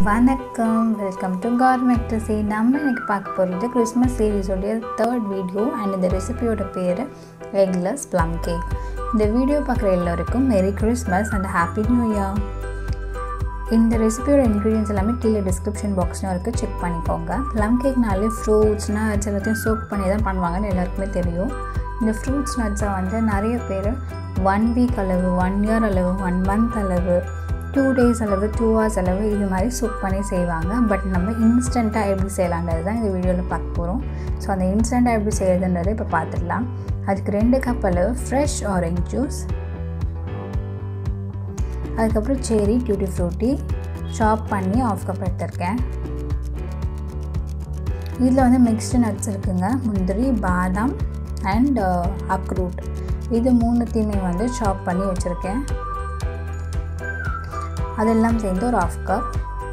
வணக்கம் welcome to கார்மெக்டசி நம்ம இன்னைக்கு பார்க்க போகிறது கிறிஸ்மஸ் சீரீஸோடைய தேர்ட் வீடியோ அண்ட் இந்த ரெசிபியோட பேர் எக்லெஸ் ப்ளம் கேக் இந்த வீடியோ பார்க்குற எல்லோருக்கும் merry Christmas and happy new year இந்த ரெசிபியோட இன்க்ரீடியன்ஸ் எல்லாமே கீழே டிஸ்கிரிப்ஷன் பாக்ஸ்லையும் இருக்குது செக் பண்ணிக்கோங்க ப்ளம் கேக்னாலே ஃப்ரூட்ஸ் நட்ஸ் எல்லாத்தையும் சோக் பண்ணி தான் பண்ணுவாங்கன்னு எல்லாருக்குமே தெரியும் இந்த ஃப்ரூட்ஸ் நட்ஸை வந்து நிறைய பேர் ஒன் வீக் அளவு ஒன் இயர் அளவு ஒன் மந்த் அளவு டூ டேஸ் அளவு டூ ஹவர்ஸ் அளவு இது மாதிரி சூப் பண்ணி செய்வாங்க பட் நம்ம இன்ஸ்டண்ட்டாக எப்படி செய்யலான்றது தான் இந்த வீடியோவில் பார்க்க போகிறோம் ஸோ அந்த இன்ஸ்டண்ட்டாக எப்படி செய்யறதுன்றதை இப்போ பார்த்துடலாம் அதுக்கு ரெண்டு கப் அளவு ஃப்ரெஷ் ஆரஞ்ச் ஜூஸ் அதுக்கப்புறம் செரி டியூட்டி ஃப்ரூட்டி சாப் பண்ணி ஆஃப் கப் எடுத்திருக்கேன் இதில் வந்து மிக்ஸ்டு நட்ஸ் இருக்குங்க முந்திரி பாதாம் அண்ட் அக்ரூட் இது மூணுத்தையுமே வந்து சாப் பண்ணி வச்சுருக்கேன் அதெல்லாம் சேர்ந்து ஒரு ஆஃப் கப்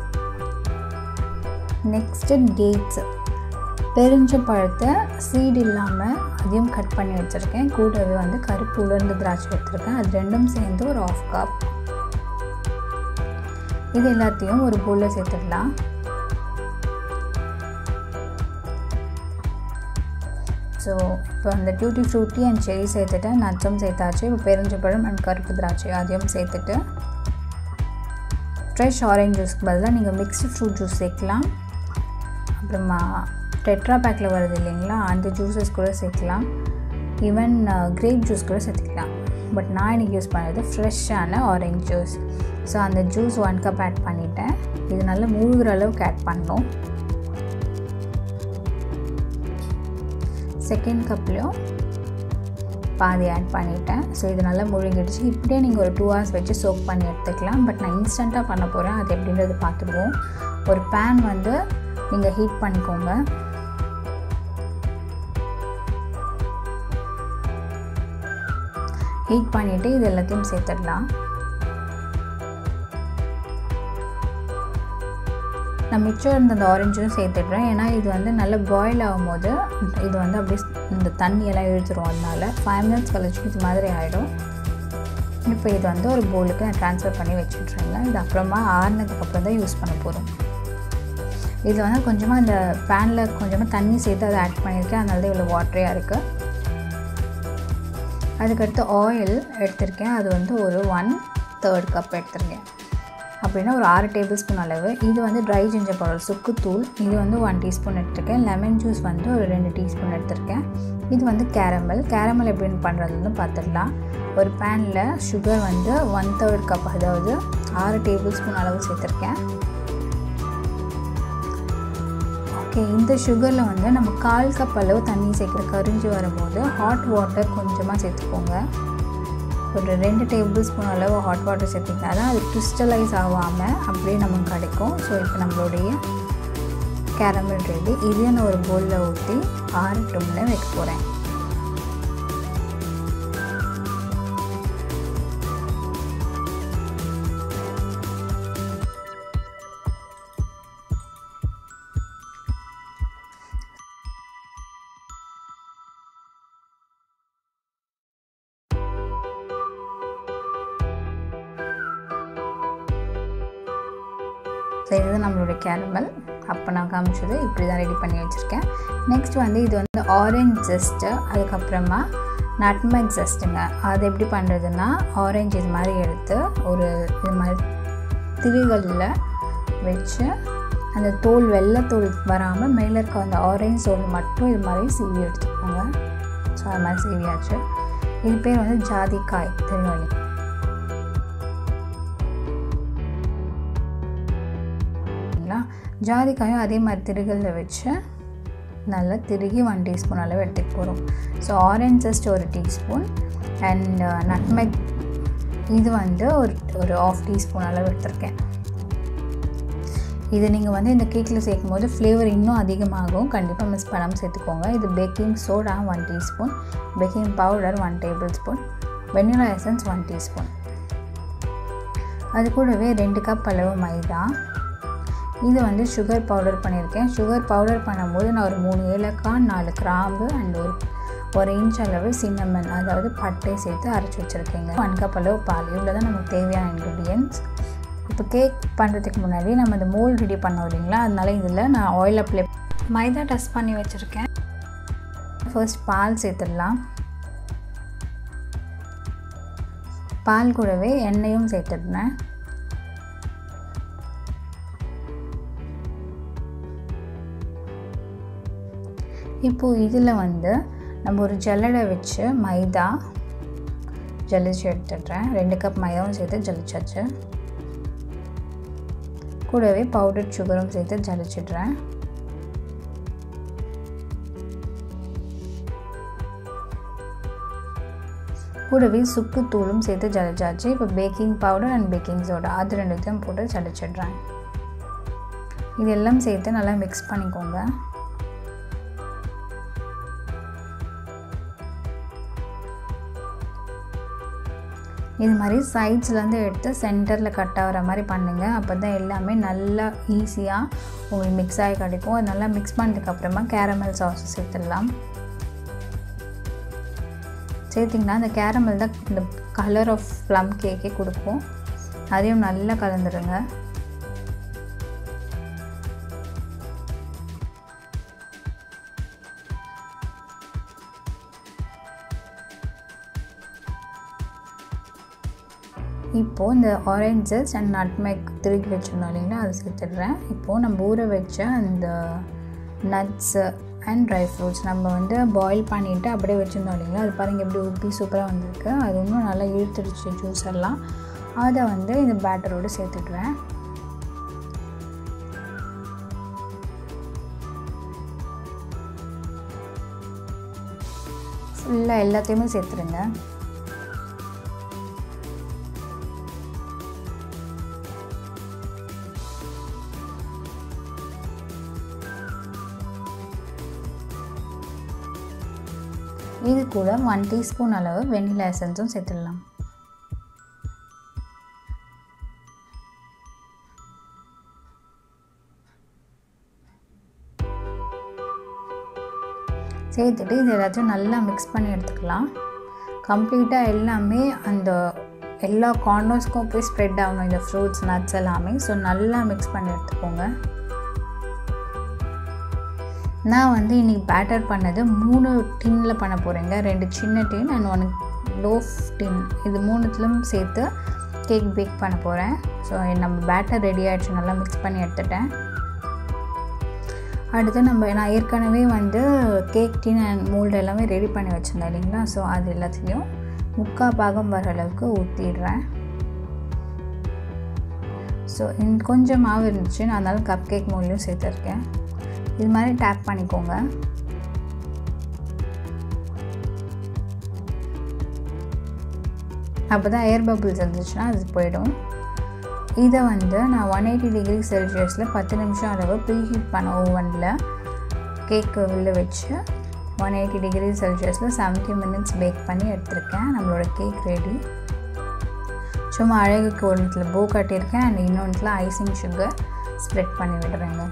நெக்ஸ்ட்டு டேட்ஸ் பெருஞ்ச பழத்தை சீடு இல்லாமல் அதையும் கட் பண்ணி வச்சுருக்கேன் கூடவே வந்து கருப்பு உலர்ந்த திராட்சை எடுத்துருக்கேன் அது ரெண்டும் சேர்ந்து ஒரு ஆஃப் கப் இது எல்லாத்தையும் ஒரு பவுலில் சேர்த்துடலாம் ஸோ இப்போ அந்த டியூட்டி ஃப்ரூட்டி அண்ட் செரி சேர்த்துட்டு நட்ஸும் சேர்த்தாச்சு இப்போ பெருஞ்சப்பழம் அண்ட் கருப்பு திராட்சை அதையும் சேர்த்துட்டு ஃப்ரெஷ் ஆரஞ்ச் ஜூஸ்க்கு பதிலாக நீங்கள் மிக்ஸ்டு ஃப்ரூட் ஜூஸ் சேர்க்கலாம் அப்புறமா டெட்ரா பேக்கில் வருது இல்லைங்களா அந்த ஜூஸஸ் கூட சேர்க்கலாம் ஈவன் கிரேப் ஜூஸ் கூட சேர்த்துக்கலாம் பட் நான் இன்றைக்கி யூஸ் பண்ணது ஃப்ரெஷ்ஷான ஆரஞ்ச் ஜூஸ் ஸோ அந்த ஜூஸ் ஒன் கப் ஆட் பண்ணிட்டேன் இது நல்லா மூழ்கிற அளவுக்கு ஆட் பண்ணோம் செகண்ட் கப்லேயும் பாதி ஆட் பண்ணிட்டேன் ஸோ இது நல்லா முழுங்கிடுச்சு இப்படியே நீங்கள் ஒரு டூ ஹவர்ஸ் வச்சு சோக் பண்ணி எடுத்துக்கலாம் பட் நான் இன்ஸ்டண்ட்டாக பண்ண போகிறேன் அது எப்படின்றது பார்த்துருவோம் ஒரு பேன் வந்து நீங்கள் ஹீட் பண்ணிக்கோங்க ஹீட் பண்ணிவிட்டு இது எல்லாத்தையும் சேர்த்துடலாம் நான் மிச்சம் இருந்த அந்த ஆரஞ்சும் சேர்த்துடுறேன் ஏன்னா இது வந்து நல்லா பாயில் ஆகும்போது இது வந்து அப்படியே இந்த தண்ணியெல்லாம் இழுத்துரும் அதனால ஃபைவ் மினிட்ஸ் கழிச்சு இது மாதிரி ஆகிடும் இப்போ இது வந்து ஒரு பவுலுக்கு நான் ட்ரான்ஸ்ஃபர் பண்ணி வச்சுட்றேங்க இது அப்புறமா ஆறுனதுக்கு அப்புறம் தான் யூஸ் பண்ண போகிறோம் இதில் வந்து கொஞ்சமாக இந்த பேனில் கொஞ்சமாக தண்ணி சேர்த்து அதை ஆட் பண்ணியிருக்கேன் அதனால தான் இவ்வளோ வாட்டரியாக இருக்குது அதுக்கடுத்து ஆயில் எடுத்திருக்கேன் அது வந்து ஒரு ஒன் தேர்ட் கப் எடுத்திருக்கேன் அப்படின்னா ஒரு ஆறு டேபிள் ஸ்பூன் அளவு இது வந்து ட்ரை ஜிஞ்சர் பவுடர் சுக்குத்தூள் இது வந்து ஒன் டீஸ்பூன் எடுத்திருக்கேன் லெமன் ஜூஸ் வந்து ஒரு ரெண்டு டீஸ்பூன் எடுத்திருக்கேன் இது வந்து கேரமல் கேரமல் எப்படின்னு பண்ணுறதுன்னு பார்த்துடலாம் ஒரு பேனில் சுகர் வந்து ஒன் தேர்ட் கப் அதாவது ஆறு டேபிள் ஸ்பூன் அளவு சேர்த்துருக்கேன் ஓகே இந்த சுகரில் வந்து நம்ம கால் கப் அளவு தண்ணி சேர்க்குற கரிஞ்சு வரும்போது ஹாட் வாட்டர் கொஞ்சமாக சேர்த்துக்கோங்க ஒரு ரெண்டு டேபிள் ஸ்பூன் அளவு ஹாட் வாட்டர் சேர்த்திங்கன்னா தான் அது கிறிஸ்டலைஸ் ஆகாமல் அப்படியே நமக்கு கிடைக்கும் ஸோ இப்போ நம்மளுடைய கேரமல் ரெடி இதையும் நான் ஒரு பவுலில் ஊற்றி ஆறு டம்ல வைக்க போகிறேன் ஸோ இதுதான் நம்மளுடைய கேரமல் அப்போ நான் காமிச்சது இப்படி தான் ரெடி பண்ணி வச்சுருக்கேன் நெக்ஸ்ட் வந்து இது வந்து ஆரஞ்ச் ஜெஸ்ட்டு அதுக்கப்புறமா நட்மேக் ஜெஸ்ட்டுங்க அது எப்படி பண்ணுறதுன்னா ஆரஞ்ச் இது மாதிரி எடுத்து ஒரு இது மாதிரி திரிகளில் வச்சு அந்த தோல் வெள்ளைத்தோல் வராமல் மேலே இருக்க அந்த ஆரஞ்ச் தோல் மட்டும் இது மாதிரி சீவி எடுத்துக்கோங்க ஸோ அது மாதிரி சீவியாச்சு இது பேர் வந்து ஜாதிக்காய் தெரியும் ஜாதிக்காயும் அதே மாதிரி திருகலில் வச்சு நல்லா திருகி ஒன் டீஸ்பூன் அளவு எடுத்துக்க போகிறோம் ஸோ ஆரஞ்ச் ஜஸ்ட் ஒரு டீஸ்பூன் அண்ட் நட்மெக் இது வந்து ஒரு ஒரு ஆஃப் டீஸ்பூன் அளவு எடுத்திருக்கேன் இது நீங்கள் வந்து இந்த கேக்கில் சேர்க்கும் போது ஃப்ளேவர் இன்னும் அதிகமாகும் கண்டிப்பாக மிஸ் பண்ணாமல் சேர்த்துக்கோங்க இது baking soda one teaspoon baking powder one tablespoon vanilla essence one teaspoon அது கூடவே ரெண்டு கப் அளவு மைதா இது வந்து சுகர் பவுடர் பண்ணியிருக்கேன் சுகர் பவுடர் பண்ணும்போது நான் ஒரு மூணு ஏலக்காய் நாலு கிராம்பு அண்ட் ஒரு ஒரு இன்ச் அளவு சின்னமன் அதாவது பட்டை சேர்த்து அரைச்சி வச்சுருக்கேங்க ஒன் கப் அளவு பால் இவ்வளோ தான் நமக்கு தேவையான இன்க்ரீடியன்ட்ஸ் இப்போ கேக் பண்ணுறதுக்கு முன்னாடி நம்ம இந்த மோல்ட் ரெடி பண்ணோம் இல்லைங்களா அதனால இதில் நான் ஆயில் அப்ளை மைதா டஸ்ட் பண்ணி வச்சுருக்கேன் ஃபர்ஸ்ட் பால் சேர்த்துடலாம் பால் கூடவே எண்ணெயும் சேர்த்துடுறேன் இப்போது இதில் வந்து நம்ம ஒரு ஜல்லடை வச்சு மைதா ஜலிச்சு எடுத்துடுறேன் ரெண்டு கப் மைதாவும் சேர்த்து ஜலிச்சாச்சு கூடவே பவுடர் சுகரும் சேர்த்து ஜலிச்சிடுறேன் கூடவே சுக்கு தூளும் சேர்த்து ஜலிச்சாச்சு இப்போ baking powder and baking soda அது ரெண்டுத்தையும் போட்டு ஜலிச்சிடுறேன் இதெல்லாம் சேர்த்து நல்லா மிக்ஸ் பண்ணிக்கோங்க இது மாதிரி சைட்ஸ்லேருந்து எடுத்து சென்டரில் கட் ஆகிற மாதிரி பண்ணுங்கள் அப்போ தான் எல்லாமே நல்லா ஈஸியாக உங்களுக்கு மிக்ஸ் ஆகி கிடைக்கும் அது நல்லா மிக்ஸ் பண்ணதுக்கப்புறமா கேரமல் சாஸ் சேர்த்துடலாம் சேர்த்திங்கன்னா அந்த கேரமல் தான் இந்த கலர் ஆஃப் ப்ளம் கேக்கே கொடுக்கும் அதையும் நல்லா கலந்துடுங்க இப்போது இந்த ஆரஞ்சஸ் அண்ட் நட்மேக் திருக்கி வச்சுருந்தோம் இல்லைங்களா அதை சேர்த்துடுறேன் இப்போது நம்ம ஊற வச்ச அந்த நட்ஸு அண்ட் ட்ரை ஃப்ரூட்ஸ் நம்ம வந்து பாயில் பண்ணிவிட்டு அப்படியே வச்சுருந்தோம் இல்லைங்களா அது பாருங்கள் எப்படி உப்பி சூப்பராக வந்திருக்கு அது இன்னும் நல்லா இழுத்துடுச்சு ஜூஸ் எல்லாம் அதை வந்து இந்த பேட்டரோடு சேர்த்துடுறேன் ஃபுல்லாக எல்லாத்தையுமே சேர்த்துருங்க இது கூட ஒன் டீஸ்பூன் அளவு வெனிலா எசன்ஸும் சேர்த்துடலாம் சேர்த்துட்டு இது எல்லாத்தையும் நல்லா மிக்ஸ் பண்ணி எடுத்துக்கலாம் கம்ப்ளீட்டாக எல்லாமே அந்த எல்லா கார்னர்ஸ்க்கும் போய் ஸ்ப்ரெட் ஆகணும் இந்த ஃப்ரூட்ஸ் நட்ஸ் எல்லாமே ஸோ நல்லா மிக்ஸ் பண்ணி எடுத்துக்கோங்க நான் வந்து இன்றைக்கி பேட்டர் பண்ணது மூணு டின்னில் பண்ண போகிறேங்க ரெண்டு சின்ன tin and one loaf tin இது மூணுத்துலையும் சேர்த்து கேக் பேக் பண்ண போகிறேன் ஸோ நம்ம பேட்டர் ரெடி ஆகிடுச்சு நல்லா மிக்ஸ் பண்ணி எடுத்துட்டேன் அடுத்து நம்ம நான் ஏற்கனவே வந்து கேக் டின் அண்ட் மோல்டு எல்லாமே ரெடி பண்ணி வச்சுருந்தேன் இல்லைங்களா ஸோ அது எல்லாத்துலேயும் முக்கால் பாகம் வர அளவுக்கு ஊற்றிடுறேன் ஸோ கொஞ்சம் மாவு இருந்துச்சு நான் அதனால கப் கேக் மோல்டையும் சேர்த்துருக்கேன் இது மாதிரி டேப் பண்ணிக்கோங்க அப்போ தான் ஏர் பபிள்ஸ் இருந்துச்சுன்னா அது போயிடும் இதை வந்து நான் ஒன் எயிட்டி டிகிரி செல்சியஸில் பத்து நிமிஷம் அளவு ப்ரீ ஹீட் பண்ண ஓவனில் கேக்கு உள்ளே வச்சு ஒன் எயிட்டி டிகிரி செல்சியஸில் செவன்ட்டி மினிட்ஸ் பேக் பண்ணி எடுத்திருக்கேன் நம்மளோட கேக் ரெடி சும்மா அழகுக்கு ஒன்றுத்தில் பூ கட்டியிருக்கேன் அண்ட் இன்னொன்றுத்தில் ஐசிங் சுகர் ஸ்ப்ரெட் பண்ணி விடுறேங்க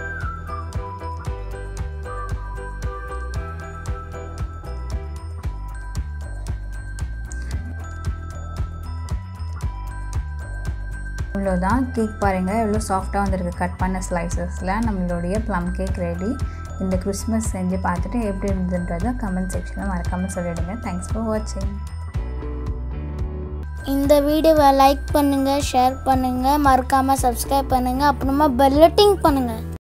இவ்வளோதான் கேக் பாருங்கள் எவ்வளோ சாஃப்டாக வந்திருக்கு கட் பண்ண ஸ்லைசஸில் நம்மளுடைய ப்ளம் கேக் ரெடி இந்த கிறிஸ்மஸ் செஞ்சு பார்த்துட்டு எப்படி இருந்ததுன்றதை கமெண்ட் செக்ஷனில் மறக்காமல் சொல்லிவிடுங்க தேங்க்ஸ் ஃபார் வாட்சிங் இந்த வீடியோவை லைக் பண்ணுங்கள் ஷேர் பண்ணுங்கள் மறக்காமல் சப்ஸ்கிரைப் பண்ணுங்கள் அப்புறமா பெல்லட்டிங் பண்ணுங்கள்